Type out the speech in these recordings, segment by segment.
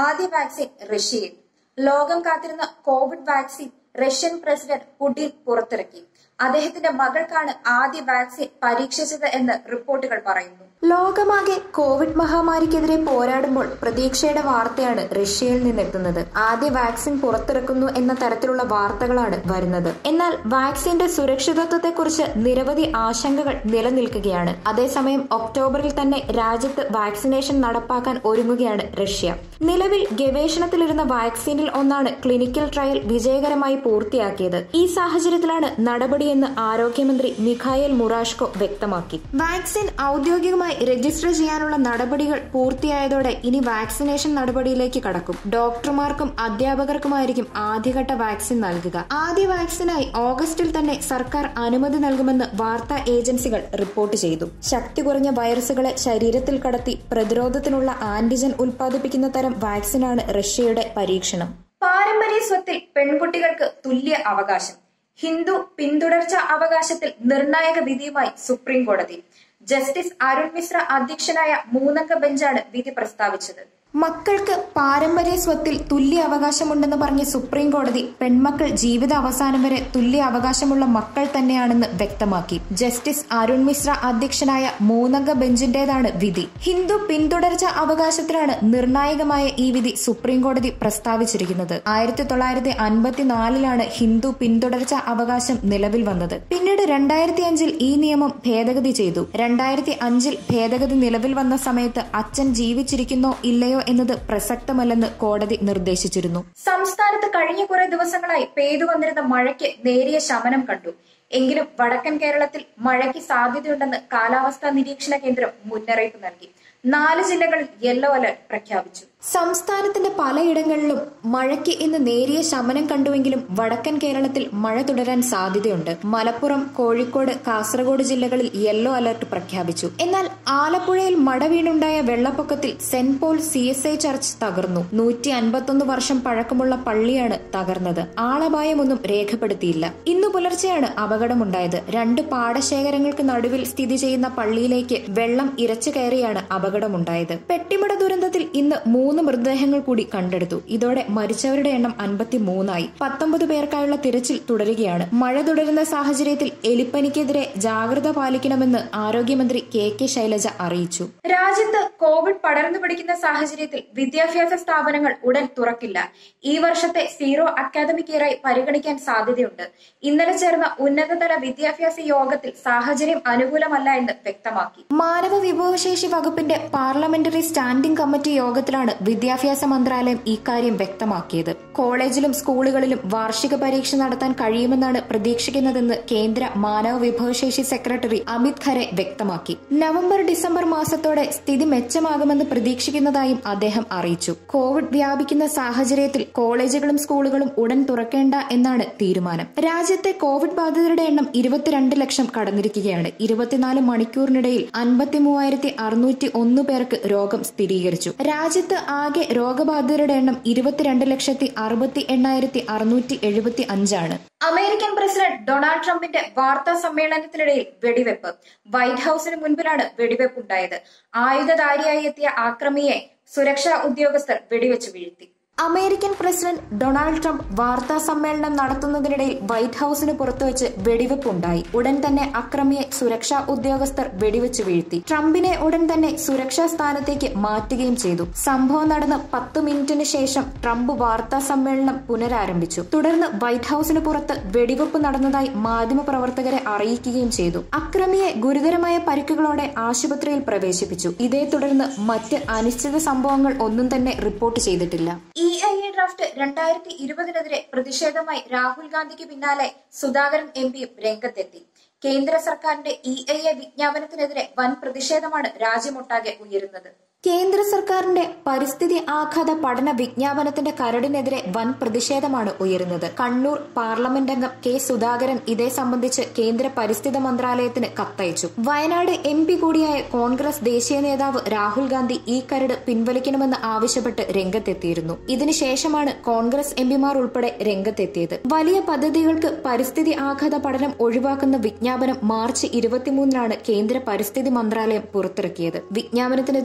ആദ്യ വാക്സിൻ റഷ്യയിൽ ലോകം കാത്തിരുന്ന Covid vaccine Russian president Putin പുറത്തിറക്കി അദ്ദേഹത്തിന്റെ മകൾക്കാണ് ആദ്യ വാക്സിൻ പരീക്ഷിച്ചത് എന്ന് റിപ്പോർട്ടുകൾ പറയുന്നു ലോകമാകെ കോവിഡ് മഹാമാരിക്കെതിരെ പോരാടുമ്പോൾ പ്രതീക്ഷയുടെ വാർത്തയാണ് റഷ്യയിൽ നിന്നെത്തുന്നത് ആദ്യ വാക്സിൻ പുറത്തിറക്കുന്നു എന്ന തരത്തിലുള്ള വാർത്തകളാണ് വരുന്നത് എന്നാൽ വാക്സിന്റെ സുരക്ഷിതത്വത്തെക്കുറിച്ച് നിരവധി ആശങ്കകൾ നിലനിൽക്കുകയാണ് അതേസമയം ഒക്ടോബറിൽ തന്നെ രാജ്യത്ത് വാക്സിനേഷൻ നടപ്പാക്കാൻ ഒരുങ്ങുകയാണ് റഷ്യ നിലവിൽ ഗവേഷണത്തിലിരുന്ന വാക്സിനിൽ ഒന്നാണ് ക്ലിനിക്കൽ ട്രയൽ വിജയകരമായി പൂർത്തിയാക്കിയത് ഈ സാഹചര്യത്തിലാണ് നടപടിയെന്ന് ആരോഗ്യമന്ത്രി മിഖായൽ മുറാഷ്കോ വ്യക്തമാക്കി വാക്സിൻ ഔദ്യോഗികമായി രജിസ്റ്റർ ചെയ്യാനുള്ള നടപടികൾ പൂർത്തിയായതോടെ ഇനി വാക്സിനേഷൻ നടപടിയിലേക്ക് കടക്കും ഡോക്ടർമാർക്കും അധ്യാപകർക്കുമായിരിക്കും ആദ്യഘട്ട വാക്സിൻ നൽകുക ആദ്യ വാക്സിനായി ഓഗസ്റ്റിൽ തന്നെ സർക്കാർ അനുമതി നൽകുമെന്ന് വാർത്താ ഏജൻസികൾ റിപ്പോർട്ട് ചെയ്തു ശക്തി കുറഞ്ഞ വൈറസുകളെ ശരീരത്തിൽ കടത്തി പ്രതിരോധത്തിനുള്ള ആന്റിജൻ ഉൽപ്പാദിപ്പിക്കുന്ന തരം വാക്സിനാണ് റഷ്യയുടെ പരീക്ഷണം പാരമ്പര്യ സ്വത്തിൽ പെൺകുട്ടികൾക്ക് തുല്യ അവകാശം ഹിന്ദു പിന്തുടർച്ച അവകാശത്തിൽ നിർണായക വിധിയുമായി സുപ്രീം കോടതി ജസ്റ്റിസ് അരുൺ മിശ്ര അധ്യക്ഷനായ മൂന്നംഗ ബെഞ്ചാണ് വിധി പ്രസ്താവിച്ചത് മക്കൾക്ക് പാരമ്പര്യ സ്വത്തിൽ തുല്യ അവകാശമുണ്ടെന്ന് പറഞ്ഞ സുപ്രീം കോടതി പെൺമക്കൾ ജീവിത അവസാനം വരെ തുല്യ അവകാശമുള്ള മക്കൾ തന്നെയാണെന്ന് വ്യക്തമാക്കി ജസ്റ്റിസ് അരുൺ മിശ്ര അധ്യക്ഷനായ മൂന്നംഗ ബെഞ്ചിന്റേതാണ് വിധി ഹിന്ദു പിന്തുടർച്ച അവകാശത്തിലാണ് നിർണായകമായ ഈ വിധി സുപ്രീം കോടതി പ്രസ്താവിച്ചിരിക്കുന്നത് ആയിരത്തി തൊള്ളായിരത്തി അൻപത്തിനാലിലാണ് ഹിന്ദു പിന്തുടർച്ച അവകാശം നിലവിൽ വന്നത് പിന്നീട് രണ്ടായിരത്തി അഞ്ചിൽ ഈ നിയമം ഭേദഗതി ചെയ്തു രണ്ടായിരത്തി അഞ്ചിൽ ഭേദഗതി നിലവിൽ വന്ന സമയത്ത് അച്ഛൻ ജീവിച്ചിരിക്കുന്നോ ഇല്ലയോ എന്നത് പ്രസക്തമല്ലെന്ന് കോടതി നിർദ്ദേശിച്ചിരുന്നു സംസ്ഥാനത്ത് കഴിഞ്ഞ കുറെ ദിവസങ്ങളായി പെയ്തു വന്നിരുന്ന മഴയ്ക്ക് നേരിയ ശമനം കണ്ടു എങ്കിലും വടക്കൻ കേരളത്തിൽ മഴയ്ക്ക് സാധ്യതയുണ്ടെന്ന് കാലാവസ്ഥാ നിരീക്ഷണ കേന്ദ്രം മുന്നറിയിപ്പ് നൽകി നാല് ജില്ലകളിൽ യെല്ലോ അലർട്ട് പ്രഖ്യാപിച്ചു സംസ്ഥാനത്തിന്റെ പലയിടങ്ങളിലും മഴയ്ക്ക് ഇന്ന് നേരിയ ശമനം കണ്ടുവെങ്കിലും വടക്കൻ കേരളത്തിൽ മഴ തുടരാൻ സാധ്യതയുണ്ട് മലപ്പുറം കോഴിക്കോട് കാസർഗോഡ് ജില്ലകളിൽ യെല്ലോ അലർട്ട് പ്രഖ്യാപിച്ചു എന്നാൽ ആലപ്പുഴയിൽ മഴ വീണുണ്ടായ വെള്ളപ്പൊക്കത്തിൽ saint Paul C S I church തകർന്നു നൂറ്റി അൻപത്തൊന്ന് വർഷം പഴക്കമുള്ള പള്ളിയാണ് തകർന്നത് ആളപായമൊന്നും രേഖപ്പെടുത്തിയില്ല ഇന്നു പുലർച്ചെയാണ് അപകടമുണ്ടായത് രണ്ട് പാടശേഖരങ്ങൾക്ക് നടുവിൽ സ്ഥിതി ചെയ്യുന്ന പള്ളിയിലേക്ക് വെള്ളം ഇരച്ചു കയറിയാണ് അപകടമുണ്ടായത് പെട്ടിമട ദുരന്തത്തിൽ ഇന്ന് മൂന്ന് മൃതദേഹങ്ങൾ കൂടി കണ്ടെടുത്തു ഇതോടെ മരിച്ചവരുടെ എണ്ണം അൻപത്തി മൂന്നായി പത്തൊമ്പത് പേർക്കായുള്ള തിരച്ചിൽ തുടരുകയാണ് മഴ തുടരുന്ന സാഹചര്യത്തിൽ എലിപ്പനിക്കെതിരെ ജാഗ്രത പാലിക്കണമെന്ന് ആരോഗ്യമന്ത്രി കെ കെ ശൈലജ അറിയിച്ചു രാജ്യത്ത് കോവിഡ് പടർന്നു പിടിക്കുന്ന സാഹചര്യത്തിൽ വിദ്യാഭ്യാസ സ്ഥാപനങ്ങൾ ഉടൻ തുറക്കില്ല ഈ വർഷത്തെ സീറോ അക്കാദമിക് ഇയറായി പരിഗണിക്കാൻ സാധ്യതയുണ്ട് ഇന്നലെ ചേർന്ന ഉന്നതതല വിദ്യാഭ്യാസ യോഗത്തിൽ സാഹചര്യം അനുകൂലമല്ല എന്ന് വ്യക്തമാക്കി മാനവ വിഭവശേഷി വകുപ്പിന്റെ പാർലമെന്ററി സ്റ്റാൻഡിംഗ് കമ്മിറ്റി യോഗത്തിലാണ് വിദ്യാഭ്യാസ മന്ത്രാലയം ഇക്കാര്യം വ്യക്തമാക്കിയത് കോളേജിലും സ്കൂളുകളിലും വാർഷിക പരീക്ഷ നടത്താൻ കഴിയുമെന്നാണ് പ്രതീക്ഷിക്കുന്നതെന്ന് കേന്ദ്ര മാനവ വിഭവശേഷി സെക്രട്ടറി അമിത് ഖരെ വ്യക്തമാക്കി നവംബർ ഡിസംബർ മാസത്തോടെ സ്ഥിതി മെച്ചമാകുമെന്ന് പ്രതീക്ഷിക്കുന്നതായും അദ്ദേഹം അറിയിച്ചു കോവിഡ് വ്യാപിക്കുന്ന സാഹചര്യത്തിൽ കോളേജുകളും സ്കൂളുകളും ഉടൻ തുറക്കേണ്ട എന്നാണ് തീരുമാനം രാജ്യത്തെ കോവിഡ് ബാധിതരുടെ എണ്ണം ഇരുപത്തിരണ്ട് ലക്ഷം കടന്നിരിക്കുകയാണ് ഇരുപത്തിനാല് മണിക്കൂറിനിടയിൽ അൻപത്തി മൂവായിരത്തി അറുന്നൂറ്റി ഒന്ന് പേർക്ക് രോഗം സ്ഥിരീകരിച്ചു രാജ്യത്ത് ആകെ രോഗബാധിതരുടെ എണ്ണം ഇരുപത്തിരണ്ട് ലക്ഷത്തി അറുപത്തി എണ്ണായിരത്തി അറുന്നൂറ്റി എഴുപത്തി അഞ്ചാണ് അമേരിക്കൻ പ്രസിഡന്റ് ഡൊണാൾഡ് ട്രംപിന്റെ വാർത്താ സമ്മേളനത്തിനിടയിൽ വെടിവെപ്പ് വൈറ്റ് ഹൌസിന് മുൻപിലാണ് വെടിവെപ്പ് ഉണ്ടായത് ആയുധധാരിയായി എത്തിയ ആക്രമിയെ സുരക്ഷാ ഉദ്യോഗസ്ഥർ വെടിവെച്ച് വീഴ്ത്തി അമേരിക്കൻ പ്രസിഡന്റ് ഡൊണാൾഡ് ട്രംപ് വാർത്താ സമ്മേളനം നടത്തുന്നതിനിടയിൽ വൈറ്റ് ഹൌസിന് പുറത്തുവച്ച് വെടിവെപ്പുണ്ടായി ഉടൻ തന്നെ അക്രമിയെ സുരക്ഷാ ഉദ്യോഗസ്ഥർ വെടിവെച്ച് വീഴ്ത്തി ട്രംപിനെ ഉടൻ തന്നെ സുരക്ഷാ സ്ഥാനത്തേക്ക് മാറ്റുകയും ചെയ്തു സംഭവം നടന്ന് പത്ത് മിനിറ്റിന് ശേഷം ട്രംപ് വാർത്താ സമ്മേളനം പുനരാരംഭിച്ചു തുടർന്ന് വൈറ്റ് ഹൌസിന് പുറത്ത് വെടിവെപ്പ് നടന്നതായി മാധ്യമപ്രവർത്തകരെ അറിയിക്കുകയും ചെയ്തു അക്രമിയെ ഗുരുതരമായ പരിക്കുകളോടെ ആശുപത്രിയിൽ പ്രവേശിപ്പിച്ചു ഇതേ തുടർന്ന് മറ്റ് അനിശ്ചിത സംഭവങ്ങൾ ഒന്നും തന്നെ റിപ്പോർട്ട് ചെയ്തിട്ടില്ല ഇ ഐ എ ഡ്രാഫ്റ്റ് രണ്ടായിരത്തി ഇരുപതിനെതിരെ പ്രതിഷേധമായി രാഹുൽ ഗാന്ധിക്ക് പിന്നാലെ സുധാകരൻ എം പിയും രംഗത്തെത്തി കേന്ദ്ര സർക്കാരിന്റെ ഇ ഐ എ വിജ്ഞാപനത്തിനെതിരെ വൻ പ്രതിഷേധമാണ് രാജ്യമൊട്ടാകെ ഉയരുന്നത് കേന്ദ്ര സർക്കാരിന്റെ പരിസ്ഥിതി ആഘാത പഠന വിജ്ഞാപനത്തിന്റെ കരടിനെതിരെ വൻ പ്രതിഷേധമാണ് ഉയരുന്നത് കണ്ണൂർ പാർലമെന്റ് അംഗം കെ സുധാകരൻ ഇതേ സംബന്ധിച്ച് കേന്ദ്ര പരിസ്ഥിതി മന്ത്രാലയത്തിന് കത്തയച്ചു വയനാട് എം പി കൂടിയായ കോൺഗ്രസ് ദേശീയ നേതാവ് രാഹുൽ ഗാന്ധി ഈ കരട് പിൻവലിക്കണമെന്ന് ആവശ്യപ്പെട്ട് രംഗത്തെത്തിയിരുന്നു ഇതിനുശേഷമാണ് കോൺഗ്രസ് എംപിമാർ ഉൾപ്പെടെ രംഗത്തെത്തിയത് വലിയ പദ്ധതികൾക്ക് പരിസ്ഥിതി ആഘാത പഠനം ഒഴിവാക്കുന്ന വിജ്ഞാപനം മാർച്ച് ഇരുപത്തിമൂന്നിനാണ് കേന്ദ്ര പരിസ്ഥിതി മന്ത്രാലയം പുറത്തിറക്കിയത് വിജ്ഞാപനത്തിനെതിരെ വൻ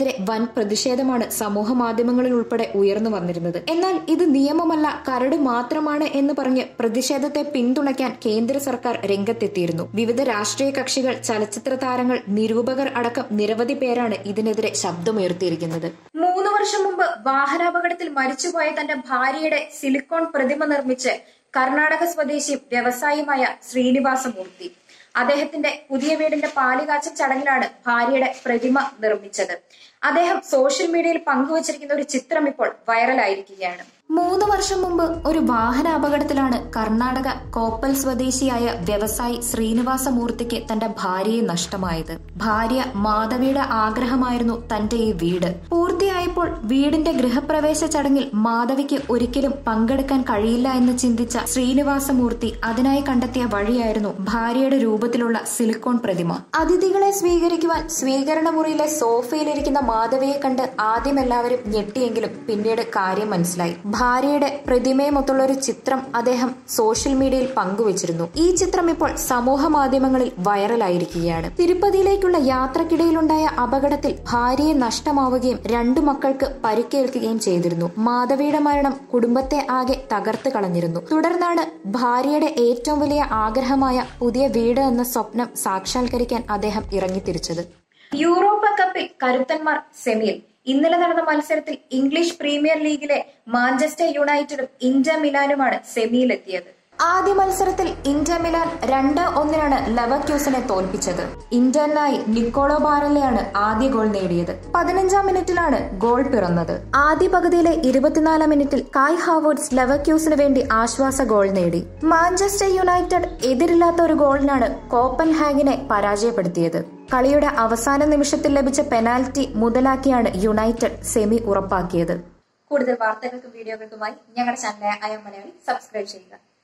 പ്രതിഷേധമാണ് സമൂഹ മാധ്യമങ്ങളിൽ ഉൾപ്പെടെ ഉയർന്നു വന്നിരുന്നത് എന്നാൽ ഇത് നിയമമല്ല കരട് മാത്രമാണ് എന്ന് പറഞ്ഞ് പ്രതിഷേധത്തെ പിന്തുണയ്ക്കാൻ കേന്ദ്ര സർക്കാർ രംഗത്തെത്തിയിരുന്നു വിവിധ രാഷ്ട്രീയ കക്ഷികൾ ചലച്ചിത്ര താരങ്ങൾ നിരൂപകർ അടക്കം നിരവധി പേരാണ് ഇതിനെതിരെ ശബ്ദമുയർത്തിയിരിക്കുന്നത് മൂന്ന് വർഷം മുമ്പ് വാഹനാപകടത്തിൽ മരിച്ചുപോയ തന്റെ ഭാര്യയുടെ സിലിക്കോൺ പ്രതിമ നിർമ്മിച്ച് കർണാടക സ്വദേശിയും വ്യവസായിയുമായ ശ്രീനിവാസമൂർത്തി അദ്ദേഹത്തിന്റെ പുതിയ വീടിന്റെ പാലുകാച്ചൽ ചടങ്ങിലാണ് ഭാര്യയുടെ പ്രതിമ നിർമ്മിച്ചത് അദ്ദേഹം സോഷ്യൽ മീഡിയയിൽ പങ്കുവച്ചിരിക്കുന്ന ഒരു ചിത്രം ഇപ്പോൾ വൈറലായിരിക്കുകയാണ് മൂന്ന് വർഷം മുമ്പ് ഒരു വാഹന അപകടത്തിലാണ് കർണാടക കോപ്പൽ സ്വദേശിയായ വ്യവസായി ശ്രീനിവാസമൂർത്തിക്ക് തന്റെ ഭാര്യയെ നഷ്ടമായത് ഭാര്യ മാധവിയുടെ ആഗ്രഹമായിരുന്നു തന്റെ ഈ വീട് പൂർത്തിയായപ്പോൾ വീടിന്റെ ഗൃഹപ്രവേശ ചടങ്ങിൽ മാധവിക്ക് ഒരിക്കലും പങ്കെടുക്കാൻ കഴിയില്ല എന്ന് ചിന്തിച്ച ശ്രീനിവാസമൂർത്തി അതിനായി കണ്ടെത്തിയ വഴിയായിരുന്നു ഭാര്യയുടെ രൂപത്തിലുള്ള സിലിക്കോൺ പ്രതിമ അതിഥികളെ സ്വീകരിക്കുവാൻ സ്വീകരണ മുറിയിലെ സോഫയിലിരിക്കുന്ന മാധവിയെ കണ്ട് ആദ്യം എല്ലാവരും ഞെട്ടിയെങ്കിലും പിന്നീട് കാര്യം മനസ്സിലായി ഭാര്യയുടെ പ്രതിമയുമൊത്തുള്ള ഒരു ചിത്രം അദ്ദേഹം സോഷ്യൽ മീഡിയയിൽ പങ്കുവച്ചിരുന്നു ഈ ചിത്രം ഇപ്പോൾ സമൂഹ മാധ്യമങ്ങളിൽ വൈറലായിരിക്കുകയാണ് തിരുപ്പതിയിലേക്കുള്ള യാത്രക്കിടയിലുണ്ടായ അപകടത്തിൽ ഭാര്യയെ നഷ്ടമാവുകയും രണ്ടു മക്കൾക്ക് പരിക്കേൽക്കുകയും ചെയ്തിരുന്നു മാധവിയുടെ മരണം കുടുംബത്തെ ആകെ തകർത്ത് കളഞ്ഞിരുന്നു തുടർന്നാണ് ഭാര്യയുടെ ഏറ്റവും വലിയ ആഗ്രഹമായ പുതിയ വീട് എന്ന സ്വപ്നം സാക്ഷാത്കരിക്കാൻ അദ്ദേഹം ഇറങ്ങിത്തിരിച്ചത് യൂറോപ്പ കപ്പിൽ കരുത്തന്മാർ സെമിയിൽ ഇന്നലെ നടന്ന മത്സരത്തിൽ ഇംഗ്ലീഷ് പ്രീമിയർ ലീഗിലെ മാഞ്ചസ്റ്റർ യുണൈറ്റഡും ഇന്റർ മിലാനുമാണ് സെമിയിലെത്തിയത് ആദ്യ മത്സരത്തിൽ ഇന്റർ മിലാൻ രണ്ട് ഒന്നിനാണ് ലെവക്യൂസിനെ തോൽപ്പിച്ചത് ഇന്ററിനായി നിക്കോളോ ബാരലെയാണ് ആദ്യ ഗോൾ നേടിയത് പതിനഞ്ചാം മിനിറ്റിലാണ് ഗോൾ പിറന്നത് ആദ്യ പകുതിയിലെ ഇരുപത്തിനാലാം മിനിറ്റിൽ കായ് ഹാവേർഡ്സ് ലെവക്യൂസിന് വേണ്ടി ആശ്വാസ ഗോൾ നേടി മാഞ്ചസ്റ്റർ യുണൈറ്റഡ് എതിരില്ലാത്ത ഒരു ഗോളിനാണ് കോപ്പൻ ഹാഗിനെ പരാജയപ്പെടുത്തിയത് കളിയുടെ അവസാന നിമിഷത്തിൽ ലഭിച്ച പെനാൽറ്റി മുതലാക്കിയാണ് യുണൈറ്റഡ് സെമി ഉറപ്പാക്കിയത് കൂടുതൽ വാർത്തകൾക്കും വീഡിയോകൾക്കുമായി ഞങ്ങളുടെ ചാനലായ അയം മലയാളി സബ്സ്ക്രൈബ് ചെയ്യുക